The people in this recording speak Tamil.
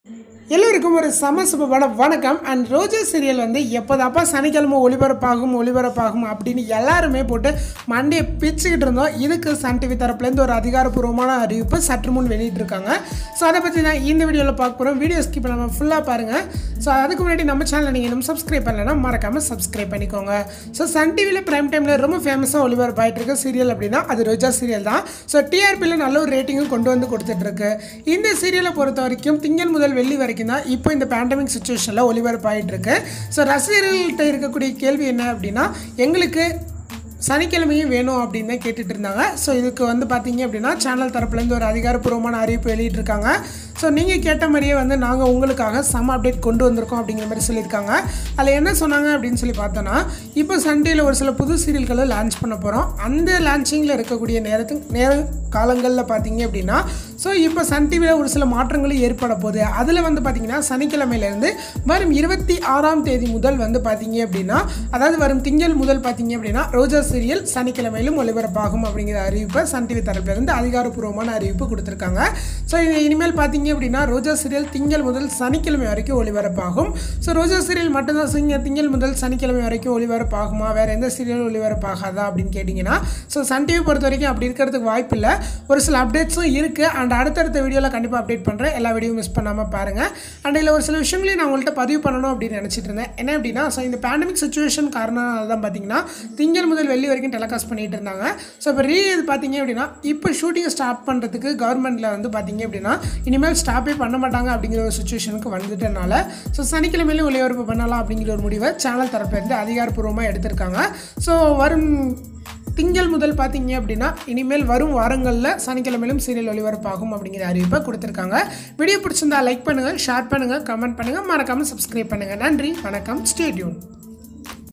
எல்லோருக்கும் ஒரு சமசபமான வணக்கம் அண்ட் ரோஜா சீரியல் வந்து எப்போதாப்பா சனிக்கிழமை ஒளிபரப்பாகும் ஒளிபரப்பாகும் அப்படின்னு எல்லாருமே போட்டு மண்டையை பிச்சுக்கிட்டு இருந்தோம் இதுக்கு சன் டிவி தரப்புலேருந்து ஒரு அதிகாரப்பூர்வமான அறிவிப்பு சற்று முன் வெளியிட்டிருக்காங்க ஸோ அதை பற்றி தான் இந்த வீடியோவில் பார்க்க போகிறோம் வீடியோ ஸ்கிப் பண்ணாமல் ஃபுல்லாக பாருங்கள் ஸோ அதுக்கு முன்னாடி நம்ம சேனலை நீங்கள் இன்னும் சப்ஸ்கிரைப் பண்ணலைன்னா மறக்காமல் சப்ஸ்கிரைப் பண்ணிக்கோங்க ஸோ சன் டிவியில் பிரைம் டைமில் ரொம்ப ஃபேமஸாக ஒளிபரப்பாயிட்டு இருக்க சீரியல் அப்படின்னா அது ரோஜா சீரியல் தான் ஸோ டிஆர்பியில் நல்ல ஒரு ரேட்டிங்கும் கொண்டு வந்து கொடுத்துட்ருக்கு இந்த சீரியலை பொறுத்த வரைக்கும் திங்கள் முதல் வெள்ளி வரைக்கும் தான் இப்போ இந்த பேண்டமிக் சுச்சுவேஷனில் ஒளிபரப்பாயிட்டு இருக்கு ஸோ ரசிகர்கள்ட்ட இருக்கக்கூடிய கேள்வி என்ன அப்படின்னா எங்களுக்கு சனிக்கிழமையும் வேணும் அப்படின்னு தான் கேட்டுட்டு இருந்தாங்க ஸோ இதுக்கு வந்து பார்த்தீங்க அப்படின்னா சேனல் தரப்புலேருந்து ஒரு அதிகாரப்பூர்வமான அறிவிப்பு வெளியிட்டிருக்காங்க ஸோ நீங்கள் கேட்ட மாதிரியே வந்து நாங்கள் உங்களுக்காக சம அப்டேட் கொண்டு வந்திருக்கோம் அப்படிங்கிற மாதிரி சொல்லியிருக்காங்க அதில் என்ன சொன்னாங்க அப்படின்னு சொல்லி பார்த்தோன்னா இப்போ சண்டேயில் ஒரு சில புது சீரியல்களை லான்ச் பண்ண போகிறோம் அந்த லான்ச்சிங்கில் இருக்கக்கூடிய நேரத்துக்கு நேர காலங்களில் பார்த்தீங்க அப்படின்னா ஸோ இப்போ சன் டிவியில் ஒரு சில மாற்றங்களும் ஏற்பட போகுது அதில் வந்து பார்த்தீங்கன்னா சனிக்கிழமையிலேருந்து வரும் இருபத்தி ஆறாம் தேதி முதல் வந்து பார்த்தீங்க அப்படின்னா அதாவது வரும் திங்கள் முதல் பார்த்தீங்க அப்படின்னா ரோஜா சீரியல் சனிக்கிழமையிலும் ஒளிபரப்பாகும் அப்படிங்கிற அறிவிப்பை சன் டிவி தரப்பிலிருந்து அதிகாரப்பூர்வமான அறிவிப்பு கொடுத்துருக்காங்க ஸோ இது இனிமேல் பார்த்தீங்க அப்படின்னா ரோஜா சீரியல் திங்கள் முதல் சனிக்கிழமை வரைக்கும் ஒளிபரப்பாகும் ஸோ ரோஜா சீரியல் மட்டும்தான் சிங்க திங்கள் முதல் சனிக்கிழமை வரைக்கும் ஒளிபரப்பாகுமா வேறு எந்த சீரியல் ஒளிபரப்பாகாதா அப்படின்னு கேட்டிங்கன்னா ஸோ சன் டிவி பொறுத்த வரைக்கும் அப்படி இருக்கிறதுக்கு வாய்ப்பு இல்லை ஒரு சில அப்டேட்ஸும் இருக்குது அண்ட் அடுத்தடுத்த வீடியோவில் கண்டிப்பாக அப்டேட் பண்ணுறேன் எல்லா வீடியோ மிஸ் பண்ணாமல் பாருங்கள் அண்ட் இதில் ஒரு சில விஷயங்களையும் நான் உங்கள்கிட்ட பதிவு பண்ணணும் அப்படின்னு நினச்சிட்டு இருந்தேன் என்ன அப்படின்னா ஸோ இந்த பேண்டமிக் சுச்சுவேஷன் காரணம் தான் பார்த்தீங்கன்னா திங்கள் முதல் வெள்ளி வரைக்கும் டெலகாஸ்ட் பண்ணிட்டு இருந்தாங்க ஸோ இப்போ ரீ இது பார்த்தீங்க அப்படின்னா இப்போ ஷூட்டிங் ஸ்டாப் பண்ணுறதுக்கு கவர்மெண்ட்டில் வந்து பார்த்தீங்க அப்படின்னா இனிமேல் ஸ்டாப்பே பண்ண மாட்டாங்க அப்படிங்கிற ஒரு சுச்சுவேஷனுக்கு வந்துட்டனால ஸோ சனிக்கிழமையிலும் ஒளிபரப்பு பண்ணலாம் அப்படிங்கிற ஒரு முடிவை சேனல் தரப்பிலிருந்து அதிகாரப்பூர்வமாக எடுத்திருக்காங்க ஸோ வரும் திங்கள் முதல் பார்த்தீங்க அப்படின்னா இனிமேல் வரும் வாரங்களில் சனிக்கிழமையிலும் சீரியல் ஒளிபரப்பாகும் அப்படிங்கிற அறிவிப்பை கொடுத்துருக்காங்க வீடியோ பிடிச்சிருந்தா லைக் பண்ணுங்கள் ஷேர் பண்ணுங்கள் கமெண்ட் பண்ணுங்கள் மறக்காமல் சப்ஸ்கிரைப் பண்ணுங்கள் நன்றி வணக்கம் ஸ்டேட்யூன்